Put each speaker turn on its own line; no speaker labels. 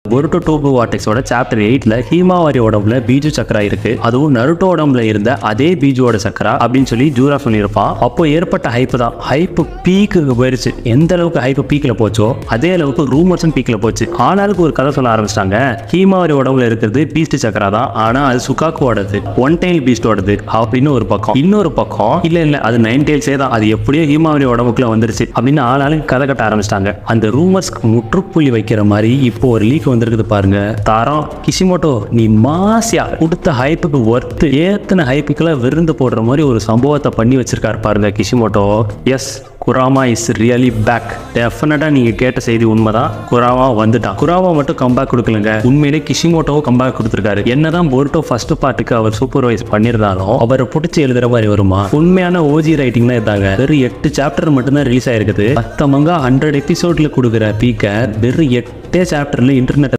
பொருட்டோ டோபு வாட்டெக்ஸோட சாப்டர் எயிட்ல ஹீமாவாரி உடம்புல பீஜு சக்கரா இருக்கு அதுவும் நருட்டோ உடம்புல இருந்த அதே பீஜுவோட சக்கரா அப்படின்னு சொல்லி ஜூரா சொல்லியிருப்பான் அப்போ ஏற்பட்ட ஹைப் தான் ஹைப் பீக்குக்கு போயிருச்சு எந்த அளவுக்கு ஹைப் பீக்ல போச்சோ அதே அளவுக்கு ரூமர்ஸும் பீக்ல போச்சு ஆனாலுக்கு ஒரு கதை சொல்ல ஆரம்பிச்சிட்டாங்க ஹீமாவாரி உடம்புல இருக்கிறது பீஸ்ட் சக்கரா தான் ஆனா அது சுகாக்குவோடது ஒன் டைல் பீஸ்டோடது அப்படின்னு ஒரு பக்கம் இன்னொரு பக்கம் இல்ல இல்ல அது நைன் டைல்ஸே தான் அது எப்படியோ ஹீமாவரி உடம்புக்குள்ள வந்துருச்சு அப்படின்னு ஆளாளுக்கு கதை கட்ட ஆரம்பிச்சிட்டாங்க அந்த ரூமர்ஸ்க்கு முற்றுப்புள்ளி வைக்கிற மாதிரி இப்போ ஒரு லீக் வந்திருக்குது பாருங்க தரம் கிஷிமோட்டோ நீ மாசியா கொடுத்த ஹைப்புக்கு ஒர்த்து ஏத்தன ஹைப்புக்கெல்லாம் விருந்து போடுற மாதிரி ஒரு சம்பவத்தை பண்ணி வச்சிருக்காரு பாருங்க Kishimoto yes Kurama is really back டெஃபினட்டாக நீங்கள் கேட்ட செய்தி உண்மைதான் குராமா வந்துட்டான் குராமா மட்டும் கம்பேக் கொடுக்கலங்க உண்மையிலே கிஷிமோட்டோவும் கம்பேக் கொடுத்துருக்காரு என்னதான் போர்ட்டோ ஃபர்ஸ்ட் பார்ட்டுக்கு அவர் சூப்பர்வைஸ் பண்ணியிருந்தாலும் அவரை பிடிச்சி எழுதுற மாதிரி வருமா உண்மையான ஓஜி ரைட்டிங் தான் இருந்தாங்க வெறும் எட்டு சாப்டர் மட்டும்தான் ரிலீஸ் ஆயிருக்குது பத்தமங்க ஹண்ட்ரட் எபிசோட்ல கொடுக்குற பீக்கை வெறும் எட்டே சாப்டர்ல இன்டர்நெட்